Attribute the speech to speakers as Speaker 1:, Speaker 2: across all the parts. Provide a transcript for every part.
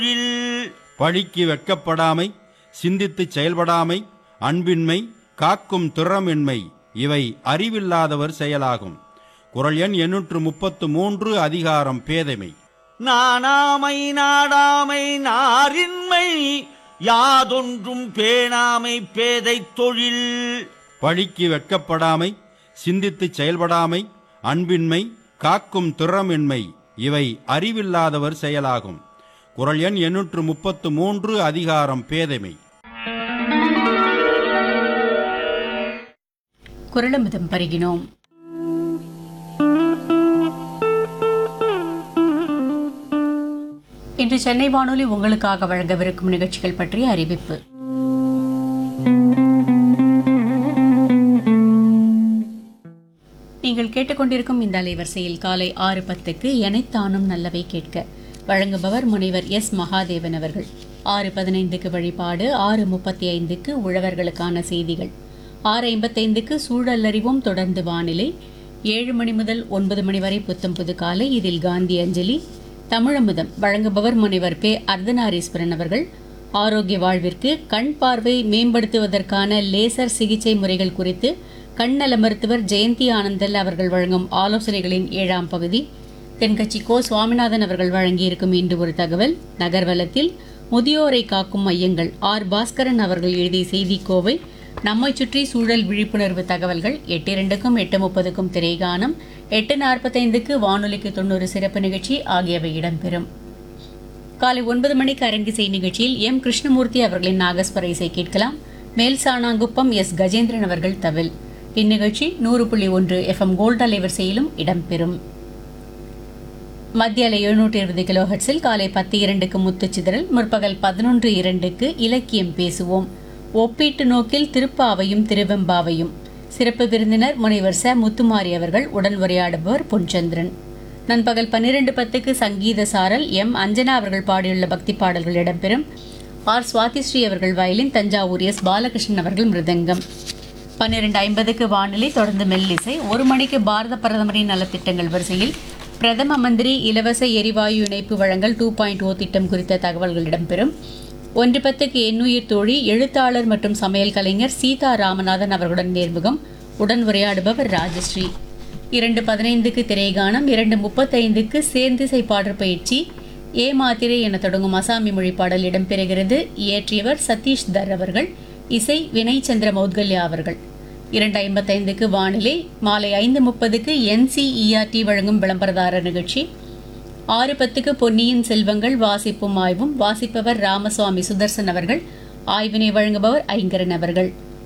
Speaker 1: பழிக்கு வெட்கப்படாமை சிந்தித்துச் செயல்படாமை அன்பின்மை காக்கும் திறமின்மை இவை அறிவில்லாதவர் செயலாகும் குரல் எண் எண்ணூற்று முப்பத்து மூன்று அதிகாரம் பேதைமை
Speaker 2: நாணாமை நாடாமை நாரின்மை யாதொன்றும் பேணாமை பேதை தொழில்
Speaker 1: பழிக்கு வெட்கப்படாமை சிந்தித்துச் செயல்படாமை அன்பின்மை காக்கும் திறமின்மை இவை அறிவில்லாதவர் செயலாகும் குரல் எண் எண்ணூற்று முப்பத்து மூன்று அதிகாரம் பேதைமை
Speaker 3: குரலமிதம் பருகினோம் இன்று சென்னை வானொலி உங்களுக்காக வழங்கவிருக்கும் நிகழ்ச்சிகள் பற்றிய அறிவிப்பு நீங்கள் கேட்டுக்கொண்டிருக்கும் இந்த அலைவரிசையில் காலை ஆறு பத்துக்கு எனைத்தானும் நல்லவை கேட்க வழங்குபவர் முனைவர் எஸ் மகாதேவன் அவர்கள் ஆறு பதினைந்துக்கு வழிபாடு ஆறு முப்பத்தி ஐந்துக்கு உழவர்களுக்கான செய்திகள் ஆறு ஐம்பத்தைந்துக்கு சூழலறிவும் தொடர்ந்து வானிலை ஏழு மணி முதல் ஒன்பது மணி வரை புத்தம் புது காலை இதில் காந்தி அஞ்சலி தமிழமுதம் வழங்குபவர் முனைவர் பே அர்த்தநாரீஸ்வரன் அவர்கள் ஆரோக்கிய வாழ்விற்கு கண் பார்வை மேம்படுத்துவதற்கான லேசர் சிகிச்சை முறைகள் குறித்து கண்ணல மருத்துவர் ஜெயந்தி ஆனந்தல் அவர்கள் வழங்கும் ஆலோசனைகளின் ஏழாம் பகுதி தென்கட்சி கோ சுவாமிநாதன் அவர்கள் வழங்கியிருக்கும் இன்று ஒரு தகவல் நகர்வலத்தில் முதியோரை காக்கும் மையங்கள் ஆர் பாஸ்கரன் அவர்கள் எழுதிய செய்திக்கோவை நம்மை சுற்றி சூழல் விழிப்புணர்வு தகவல்கள் எட்டு இரண்டுக்கும் எட்டு முப்பதுக்கும் திரைகானம் எட்டு நாற்பத்தைந்துக்கு வானொலிக்கு தொண்ணூறு சிறப்பு நிகழ்ச்சி ஆகியவை இடம்பெறும் காலை ஒன்பது மணிக்கு அரங்கிசை நிகழ்ச்சியில் எம் கிருஷ்ணமூர்த்தி அவர்களின் நாகஸ்வர இசை கேட்கலாம் மேல் சாணாங்குப்பம் எஸ் கஜேந்திரன் அவர்கள் தவில் இந்நிகழ்ச்சி நூறு புள்ளி ஒன்று எஃப்எம் கோல்ட் அலைவரிசையிலும் இடம்பெறும் மத்திய அலை எழுநூற்றி இருபது கிலோ ஹெர்ட்ஸில் காலை பத்து இரண்டுக்கு முத்துச்சிதறல் முற்பகல் பதினொன்று இரண்டுக்கு இலக்கியம் பேசுவோம் ஒப்பீட்டு நோக்கில் திருப்பாவையும் திருவெம்பாவையும் சிறப்பு விருந்தினர் முனைவர் ச முத்துமாரி அவர்கள் உடன் உரையாடுபவர் பொன்சந்திரன் நண்பகல் பன்னிரண்டு பத்துக்கு சங்கீத சாரல் எம் அஞ்சனா அவர்கள் பாடியுள்ள பக்தி பாடல்கள் இடம்பெறும் ஆர் சுவாதிஸ்ரீ அவர்கள் வயலின் தஞ்சாவூர் எஸ் பாலகிருஷ்ணன் அவர்கள் மிருதங்கம் பன்னிரண்டு ஐம்பதுக்கு வானிலை தொடர்ந்து மெல்லிசை ஒரு மணிக்கு பாரத பிரதமரின் நலத்திட்டங்கள் வரிசையில் பிரதம மந்திரி இலவச எரிவாயு இணைப்பு வழங்கல் டூ பாயிண்ட் ஓ திட்டம் குறித்த தகவல்கள் இடம்பெறும் ஒன்று பத்துக்கு எண்ணுயிர் தோழி எழுத்தாளர் மற்றும் சமையல் கலைஞர் சீதா ராமநாதன் அவர்களுடன் நேர்முகம் உடன் உரையாடுபவர் ராஜஸ்ரீ இரண்டு பதினைந்துக்கு திரைகானம் இரண்டு முப்பத்தைந்துக்கு சேர்ந்திசை பாடற் பயிற்சி ஏ மாத்திரை என தொடங்கும் அசாமி மொழி பாடல் இடம்பெறுகிறது இயற்றியவர் சதீஷ் தர் அவர்கள் இசை வினய் சந்திர மௌத்கல்யா அவர்கள் இரண்டு ஐம்பத்தைந்துக்கு வானிலை மாலை ஐந்து முப்பதுக்கு என்சிஇஆர்டி வழங்கும் விளம்பரதாரர் நிகழ்ச்சி ஆறு பத்துக்கு பொன்னியின் செல்வங்கள் வாசிப்பும் ஆய்வும் வாசிப்பவர் ராமசுவாமி சுதர்சன் அவர்கள் ஆய்வினை வழங்குபவர் ஐங்கரன் அவர்கள்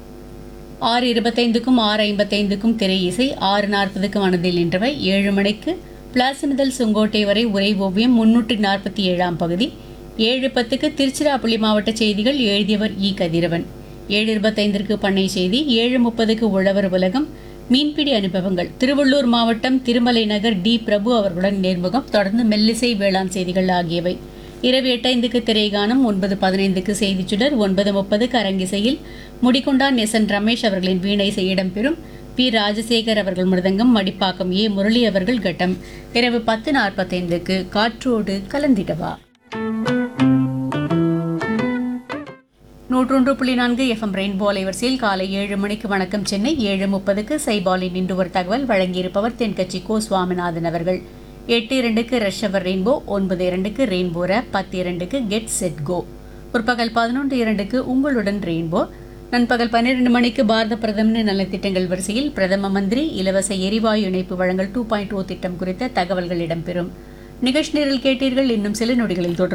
Speaker 3: ஆறு இருபத்தைந்துக்கும் ஆறு ஐம்பத்தைந்துக்கும் திரை இசை ஆறு நாற்பதுக்கு மனதில் நின்றவை ஏழு மணிக்கு பிளாசி முதல் செங்கோட்டை வரை உரை ஓவியம் முன்னூற்றி நாற்பத்தி ஏழாம் பகுதி ஏழு பத்துக்கு திருச்சிராப்பள்ளி மாவட்ட செய்திகள் எழுதியவர் இ கதிரவன் ஏழு இருபத்தைந்திற்கு பண்ணை செய்தி ஏழு முப்பதுக்கு உழவர் உலகம் மீன்பிடி அனுபவங்கள் திருவள்ளூர் மாவட்டம் திருமலை நகர் டி பிரபு அவர்களுடன் நேர்முகம் தொடர்ந்து மெல்லிசை வேளாண் செய்திகள் ஆகியவை இரவு எட்டைந்துக்கு திரைகானம் ஒன்பது பதினைந்துக்கு செய்திச் சுடர் ஒன்பது முப்பதுக்கு அரங்கிசையில் முடிகொண்டான் எஸ் என் ரமேஷ் அவர்களின் வீணை இசை இடம்பெறும் பி ராஜசேகர் அவர்கள் மிருதங்கம் மடிப்பாக்கம் ஏ முரளி அவர்கள் கட்டம் இரவு பத்து நாற்பத்தைந்துக்கு காற்றோடு கலந்திடவா நூற்றொன்று புள்ளி நான்கு எஃப்எம் ரெயின்போ அலைவரிசையில் காலை ஏழு மணிக்கு வணக்கம் சென்னை ஏழு முப்பதுக்கு சைபாலின் இன்று ஒரு தகவல் வழங்கியிருப்பவர் தென்கட்சி கோ சுவாமிநாதன் அவர்கள் எட்டு இரண்டுக்கு ரஷ்யவர் ரெயின்போ ஒன்பது இரண்டுக்கு ரெயின்போ ரேப் பத்து இரண்டுக்கு கெட் செட் கோ பிற்பகல் பதினொன்று இரண்டுக்கு உங்களுடன் ரெயின்போ நண்பகல் பன்னிரண்டு மணிக்கு பாரத பிரதமரின் நலத்திட்டங்கள் வரிசையில் பிரதம மந்திரி இலவச எரிவாயு இணைப்பு வழங்கல் டூ பாயிண்ட் ஓ திட்டம் குறித்த தகவல்கள் இடம்பெறும் நிகழ்ச்சி நிரல் கேட்டீர்கள் இன்னும் சில நொடிகளில் தொடரும்